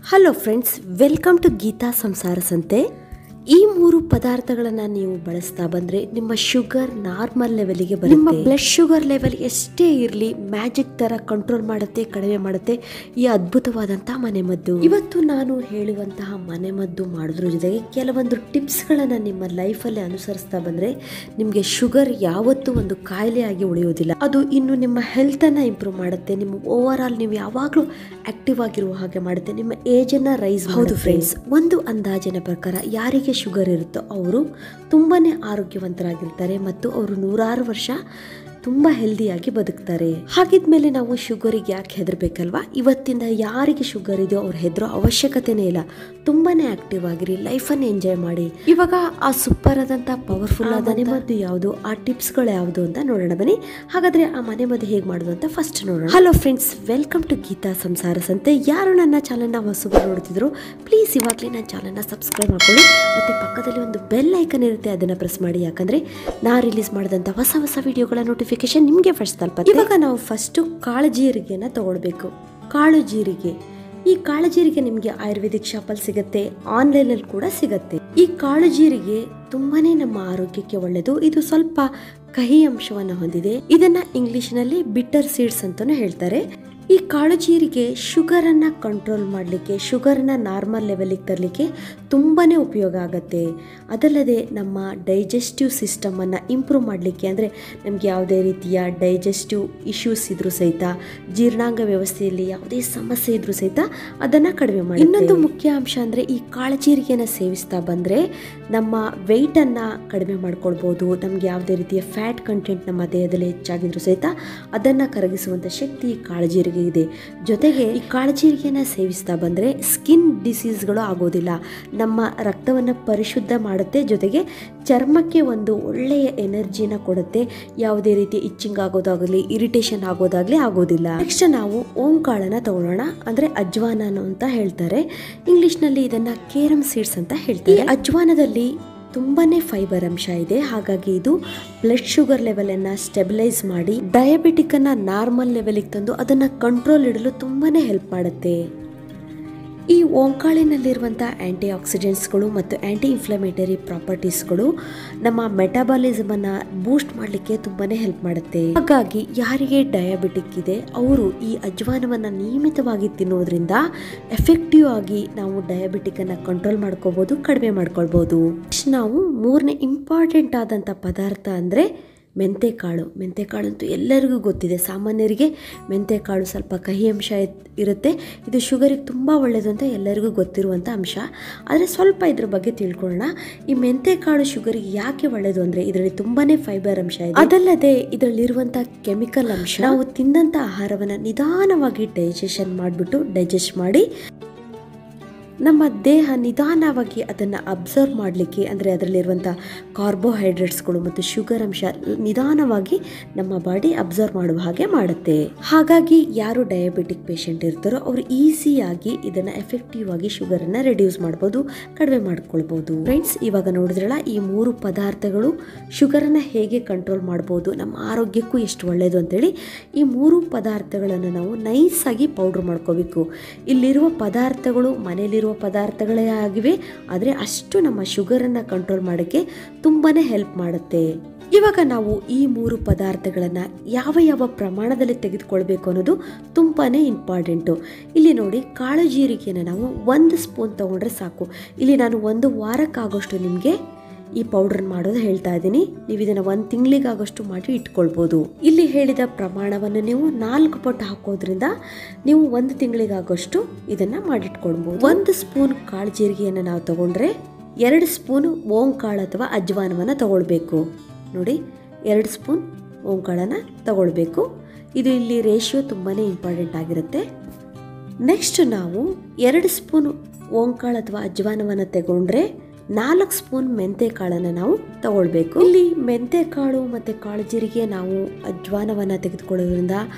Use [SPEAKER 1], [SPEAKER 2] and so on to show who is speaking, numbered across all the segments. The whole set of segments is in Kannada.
[SPEAKER 1] hello friends welcome to Geetha Samsara Sante ಈ ಮೂರು ಪದಾರ್ಥಗಳನ್ನು ನೀವು ಬಳಸ್ತಾ ಬಂದ್ರೆ ನಿಮ್ಮ ಶುಗರ್ ನಾರ್ಮಲ್ ಲೆವೆಲ್ಗೆ ಬರುತ್ತೆ ನಿಮ್ಮ ಬ್ಲಡ್ ಶುಗರ್ ಲೆವೆಲ್ ಎಷ್ಟೇ ಇರಲಿ ಮ್ಯಾಜಿಕ್ ತರ ಕಂಟ್ರೋಲ್ ಮಾಡುತ್ತೆ ಕಡಿಮೆ ಮಾಡುತ್ತೆ ಈ ಅದ್ಭುತವಾದಂತಹ ಮನೆಮದ್ದು ಇವತ್ತು ನಾನು ಹೇಳುವಂತಹ ಮನೆಮದ್ದು ಮಾಡೋದ್ರ ಜೊತೆಗೆ ಕೆಲವೊಂದು ಟಿಪ್ಸ್ಗಳನ್ನು ನಿಮ್ಮ ಲೈಫಲ್ಲಿ ಅನುಸರಿಸ್ತಾ ಬಂದ್ರೆ ನಿಮಗೆ ಶುಗರ್ ಯಾವತ್ತೂ ಒಂದು ಕಾಯಿಲೆಯಾಗಿ ಉಳಿಯೋದಿಲ್ಲ ಅದು ಇನ್ನು ನಿಮ್ಮ ಹೆಲ್ತನ್ನು ಇಂಪ್ರೂವ್ ಮಾಡುತ್ತೆ ನಿಮ್ಮ ಓವರ್ ಆಲ್ ನೀವು ಯಾವಾಗಲೂ ಆಕ್ಟಿವ್ ಆಗಿರುವ ಹಾಗೆ ಮಾಡುತ್ತೆ ನಿಮ್ಮ ಏಜನ್ನು ರೈಸ್ ಹೌದು ಫ್ರೆಂಡ್ಸ್ ಒಂದು ಅಂದಾಜಿನ ಪ್ರಕಾರ ಯಾರಿಗೆ ಶುಗರ್ ಇರುತ್ತೋ ಅವರು ತುಂಬಾನೇ ಆರೋಗ್ಯವಂತರಾಗಿರ್ತಾರೆ ಮತ್ತು ಅವರು ನೂರಾರು ವರ್ಷ ತುಂಬ ಹೆಲ್ದಿಯಾಗಿ ಬದುಕ್ತಾರೆ ಹಾಗಿದ್ಮೇಲೆ ನಾವು ಶುಗರಿಗೆ ಯಾಕೆ ಹೆದರ್ಬೇಕಲ್ವಾ ಇವತ್ತಿಂದ ಯಾರಿಗೆ ಶುಗರ್ ಇದೆಯೋ ಅವ್ರು ಹೆದರೋ ಅವಶ್ಯಕತೆನೇ ಇಲ್ಲ ತುಂಬಾನೇ ಆಕ್ಟಿವ್ ಆಗಿರಿ ಲೈಫನ್ನು ಎಂಜಾಯ್ ಮಾಡಿ ಇವಾಗ ಆ ಸೂಪರ್ ಆದಂತ ಪವರ್ಫುಲ್ ಆದ ಮನೆಮದ್ದು ಯಾವುದು ಆ ಟಿಪ್ಸ್ಗಳು ಯಾವುದು ಅಂತ ನೋಡೋಣ ಬನ್ನಿ ಹಾಗಾದ್ರೆ ಆ ಮನೆಮದ್ದು ಹೇಗೆ ಮಾಡೋದು ಅಂತ ಫಸ್ಟ್ ನೋಡೋಣ hello friends welcome to Geetha Samsara Sante ಯಾರು ನನ್ನ ಚಾನಲ್ನ ಹೊಸಬರು ನೋಡ್ತಿದ್ರು ಪ್ಲೀಸ್ ಇವಾಗಲೇ ನನ್ನ ಚಾನಲ್ನ ಸಬ್ಸ್ಕ್ರೈಬ್ ಮಾಡ್ಕೊಳ್ಳಿ ಮತ್ತೆ ಪಕ್ಕದಲ್ಲಿ ಒಂದು ಬೆಲ್ ಐಕನ್ ಇರುತ್ತೆ ಅದನ್ನ ಪ್ರೆಸ್ ಮಾಡಿ ಯಾಕಂದ್ರೆ ನಾ ರಿಲೀಸ್ ಮಾಡಿದಂಥ ಹೊಸ ಹೊಸ ವಿಡಿಯೋಗಳ ನೋಟಿಫಿಕೇಶನ್ ನಿಮಗೆ ಫಸ್ಟ್ ತಲುಪುತ್ತೆ ಇವಾಗ ನಾವು ಫಸ್ಟು ಕಾಳು ಜೀರಿಗೆನ ತಗೊಳ್ಬೇಕು ಕಾಳು ಜೀರಿಗೆ ಈ ಕಾಳು ಜೀರಿಗೆ ನಿಮಗೆ ಆಯುರ್ವೇದಿಕ್ ಶಾಪಲ್ಲಿ ಸಿಗುತ್ತೆ ಆನ್ಲೈನಲ್ಲಿ ಕೂಡ ಸಿಗುತ್ತೆ ಈ ಕಾಳು ಜೀರಿಗೆ ತುಂಬಾನೇ ನಮ್ಮ ಆರೋಗ್ಯಕ್ಕೆ ಒಳ್ಳೆಯದು ಇದು ಸ್ವಲ್ಪ ಕಹಿ ಅಂಶವನ್ನು ಹೊಂದಿದೆ ಇದನ್ನ ಇಂಗ್ಲಿಷ್ನಲ್ಲಿ ಬಿಟ್ಟರ್ ಸೀಡ್ಸ್ ಅಂತಾನೂ ಹೇಳ್ತಾರೆ ಈ ಕಾಳು ಜೀರಿಗೆ ಶುಗರನ್ನು ಕಂಟ್ರೋಲ್ ಮಾಡಲಿಕ್ಕೆ ಶುಗರನ್ನ ನಾರ್ಮಲ್ ಲೆವೆಲಿಗೆ ತರಲಿಕ್ಕೆ ತುಂಬಾ ಉಪಯೋಗ ಆಗುತ್ತೆ ಅದಲ್ಲದೆ ನಮ್ಮ ಡೈಜೆಸ್ಟಿವ್ ಸಿಸ್ಟಮನ್ನು ಇಂಪ್ರೂವ್ ಮಾಡಲಿಕ್ಕೆ ಅಂದರೆ ನಮಗೆ ಯಾವುದೇ ರೀತಿಯ ಡೈಜೆಸ್ಟಿವ್ ಇಶ್ಯೂಸ್ ಇದ್ರೂ ಸಹಿತ ಜೀರ್ಣಾಂಗ ವ್ಯವಸ್ಥೆಯಲ್ಲಿ ಯಾವುದೇ ಸಮಸ್ಯೆ ಇದ್ರೂ ಸಹಿತ ಅದನ್ನು ಕಡಿಮೆ ಮಾಡಿ ಇನ್ನೊಂದು ಮುಖ್ಯ ಅಂಶ ಅಂದರೆ ಈ ಕಾಳು ಜೀರಿಗೆನ ಸೇವಿಸ್ತಾ ಬಂದರೆ ನಮ್ಮ ವೆಯ್ಟನ್ನು ಕಡಿಮೆ ಮಾಡ್ಕೊಳ್ಬೋದು ನಮಗೆ ಯಾವುದೇ ರೀತಿಯ ಫ್ಯಾಟ್ ಕಂಟೆಂಟ್ ನಮ್ಮ ದೇಹದಲ್ಲಿ ಹೆಚ್ಚಾಗಿದ್ರು ಸಹಿತ ಅದನ್ನು ಕರಗಿಸುವಂಥ ಶಕ್ತಿ ಈ ಕಾಳು ಜೀರಿಗೆ ಇದೆ ಜೊತೆಗೆ ಈ ಕಾಳಜೀರಿಗೆನ ಸೇವಿಸ್ತಾ ಬಂದರೆ ಸ್ಕಿನ್ ಡಿಸೀಸ್ಗಳು ಆಗೋದಿಲ್ಲ ನಮ್ಮ ರಕ್ತವನ್ನು ಪರಿಶುದ್ಧ ಮಾಡುತ್ತೆ ಜೊತೆಗೆ ಚರ್ಮಕ್ಕೆ ಒಂದು ಒಳ್ಳೆಯ ಎನರ್ಜಿನ ಕೊಡುತ್ತೆ ಯಾವುದೇ ರೀತಿ ಇಚ್ಚಿಂಗ್ ಆಗೋದಾಗಲಿ ಇರಿಟೇಷನ್ ಆಗೋದಾಗಲಿ ಆಗೋದಿಲ್ಲ ನೆಕ್ಸ್ಟ್ ನಾವು ಓಂಕಾಳನ ತಗೊಳ್ಳೋಣ ಅಂದರೆ ಅಜ್ವಾನ ಅಂತ ಹೇಳ್ತಾರೆ ಇಂಗ್ಲಿಷ್ನಲ್ಲಿ ಇದನ್ನ ಕೇರಮ್ ಸೀಡ್ಸ್ ಅಂತ ಹೇಳ್ತಾರೆ ಈ ಅಜ್ವಾನದಲ್ಲಿ ತುಂಬಾನೇ ಫೈಬರ್ ಅಂಶ ಇದೆ ಹಾಗಾಗಿ ಇದು ಬ್ಲಡ್ ಶುಗರ್ ಲೆವೆಲನ್ನು ಸ್ಟೆಬಿಲೈಸ್ ಮಾಡಿ ಡಯಾಬಿಟಿಕ್ ಅನ್ನ ನಾರ್ಮಲ್ ಲೆವೆಲಿಗೆ ತಂದು ಅದನ್ನ ಕಂಟ್ರೋಲ್ ಇಡಲು ತುಂಬಾನೇ ಹೆಲ್ಪ್ ಮಾಡುತ್ತೆ ಈ ಓಂಕಾಳಿನಲ್ಲಿರುವಂಥ ಆ್ಯಂಟಿ ಆಕ್ಸಿಡೆಂಟ್ಸ್ಗಳು ಮತ್ತು ಆ್ಯಂಟಿ ಇನ್ಫ್ಲಮೇಟರಿ ಪ್ರಾಪರ್ಟೀಸ್ಗಳು ನಮ್ಮ ಮೆಟಾಬಾಲಿಸಮನ್ನು ಬೂಸ್ಟ್ ಮಾಡಲಿಕ್ಕೆ ತುಂಬಾ ಹೆಲ್ಪ್ ಮಾಡುತ್ತೆ ಹಾಗಾಗಿ ಯಾರಿಗೆ ಡಯಾಬಿಟಿಕ್ ಇದೆ ಅವರು ಈ ಅಜ್ವಾನವನ್ನು ನಿಯಮಿತವಾಗಿ ತಿನ್ನೋದ್ರಿಂದ ಎಫೆಕ್ಟಿವ್ ಆಗಿ ನಾವು ಡಯಾಬಿಟಿಕನ್ನು ಕಂಟ್ರೋಲ್ ಮಾಡ್ಕೋಬೋದು ಕಡಿಮೆ ಮಾಡ್ಕೊಳ್ಬೋದು ನೆಕ್ಸ್ಟ್ ನಾವು ಮೂರನೇ ಇಂಪಾರ್ಟೆಂಟ್ ಆದಂಥ ಪದಾರ್ಥ ಅಂದರೆ ಮೆಂತೆಕಾಳು ಮೆಂತೆಕಾಳು ಅಂತೂ ಎಲ್ಲರಿಗೂ ಗೊತ್ತಿದೆ ಸಾಮಾನ್ಯರಿಗೆ ಮೆಂತೆಕಾಳು ಸ್ವಲ್ಪ ಕಹಿ ಅಂಶ ಇರುತ್ತೆ ಇದು ಶುಗರಿಗೆ ತುಂಬ ಒಳ್ಳೆಯದು ಅಂತ ಎಲ್ಲರಿಗೂ ಗೊತ್ತಿರುವಂಥ ಅಂಶ ಆದರೆ ಸ್ವಲ್ಪ ಇದ್ರ ಬಗ್ಗೆ ತಿಳ್ಕೊಳ್ಳೋಣ ಈ ಮೆಂತೆಕಾಳು ಶುಗರಿಗೆ ಯಾಕೆ ಒಳ್ಳೆಯದು ಅಂದರೆ ಇದರಲ್ಲಿ ತುಂಬಾ ಫೈಬರ್ ಅಂಶ ಇದೆ ಅದಲ್ಲದೆ ಇದರಲ್ಲಿರುವಂಥ ಕೆಮಿಕಲ್ ಅಂಶ ನಾವು ತಿಂದಂಥ ಆಹಾರವನ್ನು ನಿಧಾನವಾಗಿ ಡೈಜೆಷನ್ ಮಾಡಿಬಿಟ್ಟು ಡೈಜೆಸ್ಟ್ ಮಾಡಿ ನಮ್ಮ ದೇಹ ನಿಧಾನವಾಗಿ ಅದನ್ನು ಅಬ್ಸರ್ವ್ ಮಾಡಲಿಕ್ಕೆ ಅಂದರೆ ಅದರಲ್ಲಿರುವಂಥ ಕಾರ್ಬೋಹೈಡ್ರೇಟ್ಸ್ಗಳು ಮತ್ತು ಶುಗರ್ ಅಂಶ ನಿಧಾನವಾಗಿ ನಮ್ಮ ಬಾಡಿ ಅಬ್ಸರ್ವ್ ಮಾಡುವ ಹಾಗೆ ಮಾಡುತ್ತೆ ಹಾಗಾಗಿ ಯಾರು ಡಯಾಬಿಟಿಕ್ ಪೇಷಂಟ್ ಇರ್ತಾರೋ ಅವರು ಈಸಿಯಾಗಿ ಇದನ್ನು ಎಫೆಕ್ಟಿವ್ ಆಗಿ ಶುಗರನ್ನು ರೆಡ್ಯೂಸ್ ಮಾಡ್ಬೋದು ಕಡಿಮೆ ಮಾಡ್ಕೊಳ್ಬೋದು ಫ್ರೆಂಡ್ಸ್ ಇವಾಗ ನೋಡಿದ್ರಲ್ಲ ಈ ಮೂರು ಪದಾರ್ಥಗಳು ಶುಗರನ್ನು ಹೇಗೆ ಕಂಟ್ರೋಲ್ ಮಾಡ್ಬೋದು ನಮ್ಮ ಆರೋಗ್ಯಕ್ಕೂ ಎಷ್ಟು ಒಳ್ಳೆಯದು ಅಂತೇಳಿ ಈ ಮೂರು ಪದಾರ್ಥಗಳನ್ನು ನಾವು ನೈಸಾಗಿ ಪೌಡ್ರ್ ಮಾಡ್ಕೋಬೇಕು ಇಲ್ಲಿರುವ ಪದಾರ್ಥಗಳು ಮನೆಯಲ್ಲಿರುವ ಪದಾರ್ಥಗಳೇ ಆಗಿವೆ ಆದರೆ ಅಷ್ಟು ನಮ್ಮ ಶುಗರನ್ನು ಕಂಟ್ರೋಲ್ ಮಾಡೋಕ್ಕೆ ತುಂಬಾ ಹೆಲ್ಪ್ ಮಾಡುತ್ತೆ ಇವಾಗ ನಾವು ಈ ಮೂರು ಪದಾರ್ಥಗಳನ್ನು ಯಾವ ಯಾವ ಪ್ರಮಾಣದಲ್ಲಿ ತೆಗೆದುಕೊಳ್ಬೇಕು ಅನ್ನೋದು ತುಂಬಾ ಇಂಪಾರ್ಟೆಂಟು ಇಲ್ಲಿ ನೋಡಿ ಕಾಳು ಜೀರಿಗೆನ ನಾವು ಒಂದು ಸ್ಪೂನ್ ತೊಗೊಂಡ್ರೆ ಸಾಕು ಇಲ್ಲಿ ನಾನು ಒಂದು ವಾರಕ್ಕಾಗೋಷ್ಟು ನಿಮಗೆ ಈ ಪೌಡರ್ ಮಾಡೋದು ಹೇಳ್ತಾ ಇದ್ದೀನಿ ನೀವು ಇದನ್ನು ಒಂದು ತಿಂಗಳಿಗಾಗೋಷ್ಟು ಮಾಡಿ ಇಟ್ಕೊಳ್ಬೋದು ಇಲ್ಲಿ ಹೇಳಿದ ಪ್ರಮಾಣವನ್ನು ನೀವು ನಾಲ್ಕು ಪಟ್ಟು ಹಾಕೋದ್ರಿಂದ ನೀವು ಒಂದು ತಿಂಗಳಿಗಾಗೋಷ್ಟು ಇದನ್ನು ಮಾಡಿಟ್ಕೊಳ್ಬೋದು ಒಂದು ಸ್ಪೂನ್ ಕಾಳು ಜೀರಿಗೆಯನ್ನು ನಾವು ತಗೊಂಡ್ರೆ ಎರಡು ಸ್ಪೂನ್ ಓಂಕಾಳು ಅಥವಾ ಅಜ್ವಾನವನ್ನು ತಗೊಳ್ಬೇಕು ನೋಡಿ ಎರಡು ಸ್ಪೂನ್ ಓಂಕಾಳನ್ನು ತಗೊಳ್ಬೇಕು ಇದು ಇಲ್ಲಿ ರೇಷಿಯೋ ತುಂಬಾ ಇಂಪಾರ್ಟೆಂಟ್ ಆಗಿರುತ್ತೆ ನೆಕ್ಸ್ಟ್ ನಾವು ಎರಡು ಸ್ಪೂನ್ ಓಂಕಾಳು ಅಥವಾ ಅಜ್ವಾನವನ್ನು ತಗೊಂಡ್ರೆ ನಾಲ್ಕು ಸ್ಪೂನ್ ಮೆಂತೆ ಕಾಳನ್ನು ನಾವು ತಗೊಳ್ಬೇಕು ಇಲ್ಲಿ ಮೆಂತೆ ಕಾಳು ಮತ್ತು ಕಾಳು ಜೀರಿಗೆ ನಾವು ಅಜ್ವಾನವನ್ನು ತೆಗೆದುಕೊಳ್ಳೋದ್ರಿಂದ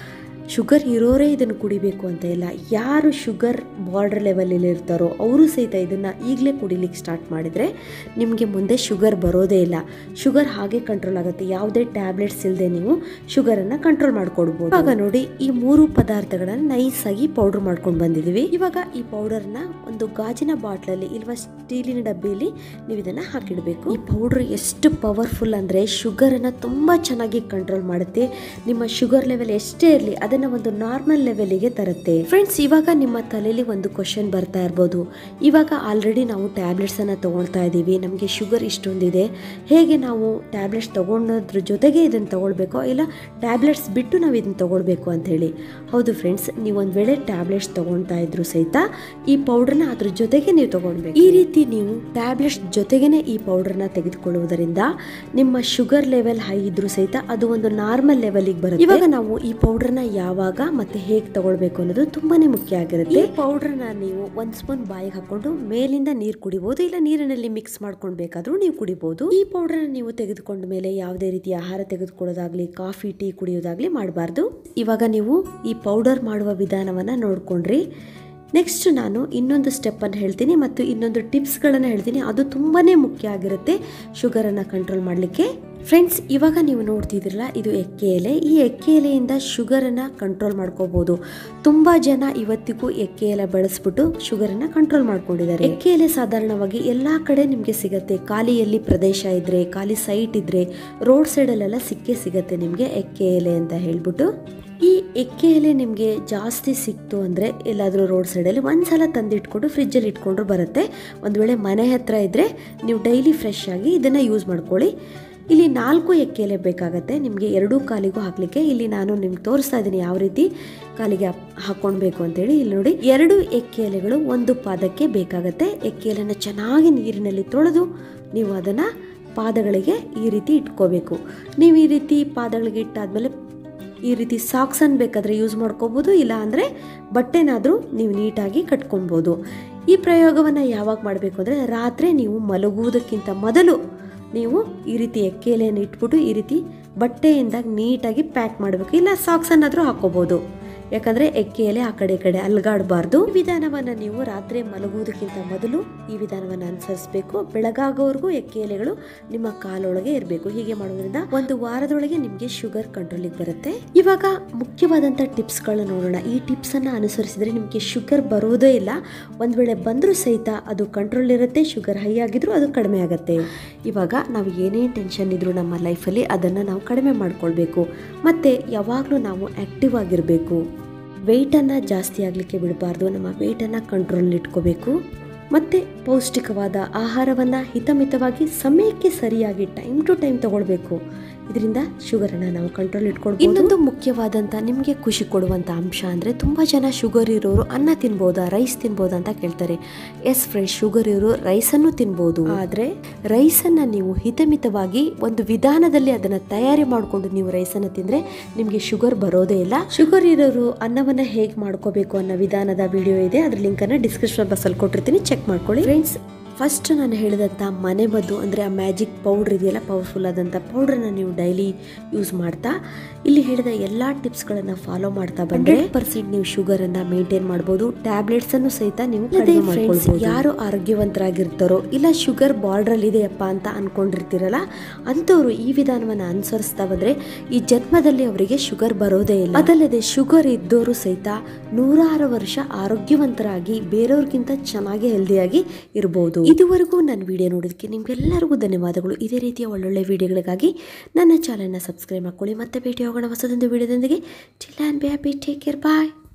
[SPEAKER 1] ಶುಗರ್ ಇರೋರೇ ಇದನ್ನು ಕುಡಿಬೇಕು ಅಂತ ಇಲ್ಲ ಯಾರು ಶುಗರ್ ಬಾರ್ಡರ್ ಲೆವೆಲಲ್ಲಿ ಇರ್ತಾರೋ ಅವರು ಸಹಿತ ಇದನ್ನು ಈಗಲೇ ಕುಡಿಲಿಕ್ಕೆ ಸ್ಟಾರ್ಟ್ ಮಾಡಿದರೆ ನಿಮಗೆ ಮುಂದೆ ಶುಗರ್ ಬರೋದೇ ಇಲ್ಲ ಶುಗರ್ ಹಾಗೆ ಕಂಟ್ರೋಲ್ ಆಗುತ್ತೆ ಯಾವುದೇ ಟ್ಯಾಬ್ಲೆಟ್ಸ್ ಇಲ್ಲದೆ ನೀವು ಶುಗರನ್ನು ಕಂಟ್ರೋಲ್ ಮಾಡ್ಕೊಡ್ಬೋದು ಇವಾಗ ನೋಡಿ ಈ ಮೂರು ಪದಾರ್ಥಗಳನ್ನ ನೈಸ್ ಆಗಿ ಪೌಡರ್ ಮಾಡ್ಕೊಂಡು ಬಂದಿದ್ದೀವಿ ಇವಾಗ ಈ ಪೌಡರ್ನ ಒಂದು ಗಾಜಿನ ಬಾಟ್ಲಲ್ಲಿ ಇಲ್ವಾ ಸ್ಟೀಲಿನ ಡಬ್ಬಿಯಲ್ಲಿ ನೀವು ಇದನ್ನ ಹಾಕಿಡಬೇಕು ಈ ಪೌಡರ್ ಎಷ್ಟು ಪವರ್ಫುಲ್ ಅಂದ್ರೆ ಶುಗರ್ ಅನ್ನ ತುಂಬಾ ಚೆನ್ನಾಗಿ ಕಂಟ್ರೋಲ್ ಮಾಡುತ್ತೆ ನಿಮ್ಮ ಶುಗರ್ ಲೆವೆಲ್ ಎಷ್ಟೇ ಇರಲಿ ಅದನ್ನ ಒಂದು ನಾರ್ಮಲ್ ಲೆವೆಲ್ಗೆ ತರುತ್ತೆ ಫ್ರೆಂಡ್ಸ್ ಇವಾಗ ನಿಮ್ಮ ತಲೆಯಲ್ಲಿ ಒಂದು ಕ್ವಶನ್ ಬರ್ತಾ ಇರ್ಬೋದು ಇವಾಗ ಆಲ್ರೆಡಿ ನಾವು ಟ್ಯಾಬ್ಲೆಟ್ಸ್ ಅನ್ನ ತಗೊಳ್ತಾ ಇದ್ದೀವಿ ನಮಗೆ ಶುಗರ್ ಇಷ್ಟೊಂದಿದೆ ಹೇಗೆ ನಾವು ಟ್ಯಾಬ್ಲೆಟ್ಸ್ ತಗೊಳೋದ್ರ ಜೊತೆಗೆ ಇದನ್ನ ತಗೊಳ್ಬೇಕೋ ಇಲ್ಲ ಟ್ಯಾಬ್ಲೆಟ್ಸ್ ಬಿಟ್ಟು ನಾವು ಇದನ್ನ ತಗೊಳ್ಬೇಕು ಅಂತ ಹೇಳಿ ಹೌದು ಫ್ರೆಂಡ್ಸ್ ನೀವು ಒಂದ್ ವೇಳೆ ಟ್ಯಾಬ್ಲೆಟ್ಸ್ ತಗೊಳ್ತಾ ಇದ್ರು ಸಹಿತ ಈ ಪೌಡರ್ನ ಅದ್ರ ಜೊತೆಗೆ ನೀವು ತಗೊಳ್ಬೇಕು ಈ ರೀತಿ ನೀವು ಟ್ಯಾಬ್ಲೆಟ್ಸ್ ಜೊತೆಗೇನೆ ಈ ಪೌಡರ್ನ ತೆಗೆದುಕೊಳ್ಳುವುದರಿಂದ ನಿಮ್ಮ ಶುಗರ್ ಲೆವೆಲ್ ಹೈ ಇದ್ರೂ ಸಹಿತ ಅದು ಒಂದು ನಾರ್ಮಲ್ ಲೆವೆಲ್ಗೆ ಬರುತ್ತೆ ಇವಾಗ ನಾವು ಈ ಪೌಡರ್ನ ಯಾವಾಗ ಮತ್ತೆ ಹೇಗೆ ತಗೊಳ್ಬೇಕು ಅನ್ನೋದು ತುಂಬಾನೇ ಮುಖ್ಯ ಆಗಿರುತ್ತೆ ಈ ಪೌಡರ್ನ ನೀವು ಒಂದ್ ಸ್ಪೂನ್ ಬಾಯಿಗೆ ಹಾಕೊಂಡು ಮೇಲಿಂದ ನೀರು ಕುಡಿಬಹುದು ಇಲ್ಲ ನೀರಿನಲ್ಲಿ ಮಿಕ್ಸ್ ಮಾಡ್ಕೊಂಡು ಬೇಕಾದ್ರೂ ನೀವು ಕುಡಿಬಹುದು ಈ ಪೌಡರ್ ನೀವು ತೆಗೆದುಕೊಂಡ ಮೇಲೆ ಯಾವುದೇ ರೀತಿಯ ಆಹಾರ ತೆಗೆದುಕೊಳ್ಳೋದಾಗ್ಲಿ ಕಾಫಿ ಟೀ ಕುಡಿಯೋದಾಗ್ಲಿ ಮಾಡಬಾರ್ದು ಇವಾಗ ನೀವು ಈ ಪೌಡರ್ ಮಾಡುವ ವಿಧಾನವನ್ನ ನೋಡ್ಕೊಂಡ್ರಿ ನೆಕ್ಸ್ಟ್ ನಾನು ಇನ್ನೊಂದು ಸ್ಟೆಪ್ಪನ್ನು ಹೇಳ್ತೀನಿ ಮತ್ತು ಇನ್ನೊಂದು ಟಿಪ್ಸ್ಗಳನ್ನು ಹೇಳ್ತೀನಿ ಅದು ತುಂಬಾ ಮುಖ್ಯ ಆಗಿರುತ್ತೆ ಶುಗರನ್ನು ಕಂಟ್ರೋಲ್ ಮಾಡಲಿಕ್ಕೆ ಫ್ರೆಂಡ್ಸ್ ಇವಾಗ ನೀವು ನೋಡ್ತಿದ್ದೀರಲ್ಲ ಇದು ಎಕ್ಕೆ ಎಲೆ ಈ ಎಕ್ಕೆ ಎಲೆಯಿಂದ ಶುಗರನ್ನು ಕಂಟ್ರೋಲ್ ಮಾಡ್ಕೋಬೋದು ತುಂಬ ಜನ ಇವತ್ತಿಗೂ ಎಕ್ಕೆ ಎಲೆ ಬಳಸ್ಬಿಟ್ಟು ಶುಗರನ್ನು ಕಂಟ್ರೋಲ್ ಮಾಡ್ಕೊಂಡಿದ್ದಾರೆ ಎಕ್ಕೆ ಎಲೆ ಸಾಧಾರಣವಾಗಿ ಎಲ್ಲ ಕಡೆ ನಿಮಗೆ ಸಿಗುತ್ತೆ ಖಾಲಿ ಎಲ್ಲಿ ಪ್ರದೇಶ ಇದ್ದರೆ ಖಾಲಿ ಸೈಟ್ ಇದ್ದರೆ ರೋಡ್ ಸೈಡಲ್ಲೆಲ್ಲ ಸಿಕ್ಕೇ ಸಿಗುತ್ತೆ ನಿಮಗೆ ಎಕ್ಕೆ ಎಲೆ ಅಂತ ಹೇಳ್ಬಿಟ್ಟು ಈ ಎಕ್ಕೆ ಎಲೆ ನಿಮಗೆ ಜಾಸ್ತಿ ಸಿಕ್ತು ಅಂದರೆ ಎಲ್ಲಾದರೂ ರೋಡ್ ಸೈಡಲ್ಲಿ ಒಂದ್ಸಲ ತಂದಿಟ್ಕೊಂಡು ಫ್ರಿಜ್ಜಲ್ಲಿ ಇಟ್ಕೊಂಡ್ರು ಬರುತ್ತೆ ಒಂದು ವೇಳೆ ಮನೆ ಹತ್ರ ಇದ್ದರೆ ನೀವು ಡೈಲಿ ಫ್ರೆಶ್ ಆಗಿ ಇದನ್ನು ಯೂಸ್ ಮಾಡ್ಕೊಳ್ಳಿ ಇಲ್ಲಿ ನಾಲ್ಕು ಎಕ್ಕೆ ಎಲೆ ಬೇಕಾಗತ್ತೆ ನಿಮಗೆ ಎರಡೂ ಕಾಲಿಗೂ ಹಾಕಲಿಕ್ಕೆ ಇಲ್ಲಿ ನಾನು ನಿಮ್ಗೆ ತೋರಿಸ್ತಾ ಇದ್ದೀನಿ ಯಾವ ರೀತಿ ಕಾಲಿಗೆ ಹಾಕ್ಕೊಳ್ಬೇಕು ಅಂತೇಳಿ ಇಲ್ಲಿ ನೋಡಿ ಎರಡು ಎಕ್ಕೆ ಎಲೆಗಳು ಒಂದು ಪಾದಕ್ಕೆ ಬೇಕಾಗತ್ತೆ ಎಕ್ಕೆ ಎಲೆನ ಚೆನ್ನಾಗಿ ನೀರಿನಲ್ಲಿ ತೊಳೆದು ನೀವು ಅದನ್ನು ಪಾದಗಳಿಗೆ ಈ ರೀತಿ ಇಟ್ಕೋಬೇಕು ನೀವು ಈ ರೀತಿ ಪಾದಗಳಿಗೆ ಇಟ್ಟಾದ್ಮೇಲೆ ಈ ರೀತಿ ಸಾಕ್ಸನ್ನು ಬೇಕಾದರೆ ಯೂಸ್ ಮಾಡ್ಕೋಬೋದು ಇಲ್ಲ ಅಂದರೆ ಬಟ್ಟೆನಾದರೂ ನೀವು ನೀಟಾಗಿ ಕಟ್ಕೊಬೋದು ಈ ಪ್ರಯೋಗವನ್ನು ಯಾವಾಗ ಮಾಡಬೇಕು ಅಂದರೆ ರಾತ್ರಿ ನೀವು ಮಲಗುವುದಕ್ಕಿಂತ ಮೊದಲು ನೀವು ಈ ರೀತಿ ಎಕ್ಕೆಲೆಯನ್ನು ಇಟ್ಬಿಟ್ಟು ಈ ರೀತಿ ಬಟ್ಟೆಯಿಂದ ನೀಟಾಗಿ ಪ್ಯಾಕ್ ಮಾಡಬೇಕು ಇಲ್ಲ ಸಾಕ್ಸನ್ನಾದರೂ ಹಾಕೋಬೋದು ಯಾಕಂದರೆ ಎಕ್ಕೆ ಎಲೆ ಆ ಕಡೆ ಈ ಕಡೆ ಅಲ್ಗಾಡಬಾರ್ದು ಈ ವಿಧಾನವನ್ನು ನೀವು ರಾತ್ರಿ ಮಲಗುವುದಕ್ಕಿಂತ ಮೊದಲು ಈ ವಿಧಾನವನ್ನು ಅನುಸರಿಸಬೇಕು ಬೆಳಗಾಗೋವರೆಗೂ ಎಕ್ಕೆ ಎಲೆಗಳು ನಿಮ್ಮ ಕಾಲೊಳಗೆ ಇರಬೇಕು ಹೀಗೆ ಮಾಡೋದ್ರಿಂದ ಒಂದು ವಾರದೊಳಗೆ ನಿಮಗೆ ಶುಗರ್ ಕಂಟ್ರೋಲಿಗೆ ಬರುತ್ತೆ ಇವಾಗ ಮುಖ್ಯವಾದಂಥ ಟಿಪ್ಸ್ಗಳನ್ನ ನೋಡೋಣ ಈ ಟಿಪ್ಸನ್ನು ಅನುಸರಿಸಿದ್ರೆ ನಿಮಗೆ ಶುಗರ್ ಬರೋದೇ ಇಲ್ಲ ಒಂದು ವೇಳೆ ಬಂದರೂ ಸಹಿತ ಅದು ಕಂಟ್ರೋಲ್ ಇರುತ್ತೆ ಶುಗರ್ ಹೈ ಆಗಿದ್ರು ಅದು ಕಡಿಮೆ ಆಗುತ್ತೆ ಇವಾಗ ನಾವು ಏನೇನು ಟೆನ್ಷನ್ ಇದ್ರೂ ನಮ್ಮ ಲೈಫಲ್ಲಿ ಅದನ್ನು ನಾವು ಕಡಿಮೆ ಮಾಡ್ಕೊಳ್ಬೇಕು ಮತ್ತು ಯಾವಾಗಲೂ ನಾವು ಆ್ಯಕ್ಟಿವ್ ಆಗಿರಬೇಕು ವೆಯ್ಟನ್ನು ಜಾಸ್ತಿ ಆಗಲಿಕ್ಕೆ ಬಿಡಬಾರ್ದು ನಮ್ಮ ವೆಯ್ಟನ್ನು ಕಂಟ್ರೋಲ್ ಇಟ್ಕೋಬೇಕು ಮತ್ತು ಪೌಷ್ಟಿಕವಾದ ಆಹಾರವನ್ನು ಹಿತಮಿತವಾಗಿ ಸಮಯಕ್ಕೆ ಸರಿಯಾಗಿ ಟೈಮ್ ಟು ಟೈಮ್ ತಗೊಳ್ಬೇಕು ಇದರಿಂದ ಶುಗರನ್ನು ನಾವು ಕಂಟ್ರೋಲ್ ಇಟ್ಕೊಳ್ಬೋದು ಇನ್ನೊಂದು ಮುಖ್ಯವಾದಂಥ ನಿಮಗೆ ಖುಷಿ ಕೊಡುವಂಥ ಅಂಶ ಅಂದರೆ ತುಂಬ ಜನ ಶುಗರ್ ಇರೋರು ಅನ್ನ ತಿನ್ಬೋದಾ ರೈಸ್ ತಿನ್ಬೋದಾ ಅಂತ ಕೇಳ್ತಾರೆ ಎಸ್ ಫ್ರೆಂಡ್ಸ್ ಶುಗರ್ ಇರೋ ರೈಸನ್ನು ತಿನ್ಬೋದು ಆದರೆ ರೈಸನ್ನು ನೀವು ಹಿತಮಿತವಾಗಿ ಒಂದು ವಿಧಾನದಲ್ಲಿ ಅದನ್ನು ತಯಾರಿ ಮಾಡಿಕೊಂಡು ನೀವು ರೈಸನ್ನು ತಿಂದರೆ ನಿಮಗೆ ಶುಗರ್ ಬರೋದೇ ಇಲ್ಲ ಶುಗರ್ ಇರೋರು ಅನ್ನವನ್ನು ಹೇಗೆ ಮಾಡ್ಕೋಬೇಕು ಅನ್ನೋ ವಿಧಾನದ ವಿಡಿಯೋ ಇದೆ ಅದ್ರ ಲಿಂಕನ್ನು ಡಿಸ್ಕ್ರಿಪ್ಷನ್ ಬಾಕ್ಸಲ್ಲಿ ಕೊಟ್ಟಿರ್ತೀನಿ ಚೆಕ್ ಮಾಡ್ಕೊಳ್ಳಿ ಫ್ರೆಂಡ್ಸ್ ಫಸ್ಟ್ ನಾನು ಹೇಳಿದಂಥ ಮನೆ ಮದ್ದು ಅಂದರೆ ಆ ಮ್ಯಾಜಿಕ್ ಪೌಡ್ರ್ ಇದೆಯಲ್ಲ ಪವರ್ಫುಲ್ ಆದಂಥ ಪೌಡ್ರನ್ನ ನೀವು ಡೈಲಿ ಯೂಸ್ ಮಾಡ್ತಾ ಇಲ್ಲಿ ಹೇಳಿದ ಎಲ್ಲ ಟಿಪ್ಸ್ಗಳನ್ನು ಫಾಲೋ ಮಾಡ್ತಾ ಬಂದರೆ ಪರ್ಸೆಂಟ್ ನೀವು ಶುಗರನ್ನು ಮೇಂಟೈನ್ ಮಾಡ್ಬೋದು ಟ್ಯಾಬ್ಲೆಟ್ಸನ್ನು ಸಹಿತ ನೀವು ಕಡಿಮೆ ಮಾಡ್ಕೊಳ್ಬೋದು ಯಾರು ಆರೋಗ್ಯವಂತರಾಗಿರ್ತಾರೋ ಇಲ್ಲ ಶುಗರ್ ಬಾರ್ಡ್ರಲ್ಲಿ ಇದೆಯಪ್ಪ ಅಂತ ಅನ್ಕೊಂಡಿರ್ತೀರಲ್ಲ ಅಂಥವ್ರು ಈ ವಿಧಾನವನ್ನು ಅನುಸರಿಸ್ತಾ ಬಂದರೆ ಈ ಜನ್ಮದಲ್ಲಿ ಅವರಿಗೆ ಶುಗರ್ ಬರೋದೇ ಇಲ್ಲ ಅದಲ್ಲದೆ ಶುಗರ್ ಇದ್ದವರು ಸಹಿತ ನೂರಾರು ವರ್ಷ ಆರೋಗ್ಯವಂತರಾಗಿ ಬೇರೆಯವ್ರಿಗಿಂತ ಚೆನ್ನಾಗಿ ಹೆಲ್ದಿಯಾಗಿ ಇರಬಹುದು ಇದುವರೆಗೂ ನನ್ನ ವಿಡಿಯೋ ನೋಡೋದಕ್ಕೆ ನಿಮ್ಗೆಲ್ಲರಿಗೂ ಧನ್ಯವಾದಗಳು ಇದೇ ರೀತಿಯ ಒಳ್ಳೊಳ್ಳೆ ವಿಡಿಯೋಗಳಿಗಾಗಿ ನನ್ನ ಚಾನಲ್ನ ಸಬ್ಸ್ಕ್ರೈಬ್ ಮಾಡ್ಕೊಳ್ಳಿ ಮತ್ತೆ ಭೇಟಿ ಹೋಗೋಣ ಹೊಸದೊಂದು ವಿಡಿಯೋದೊಂದಿಗೆ chill and be happy take care bye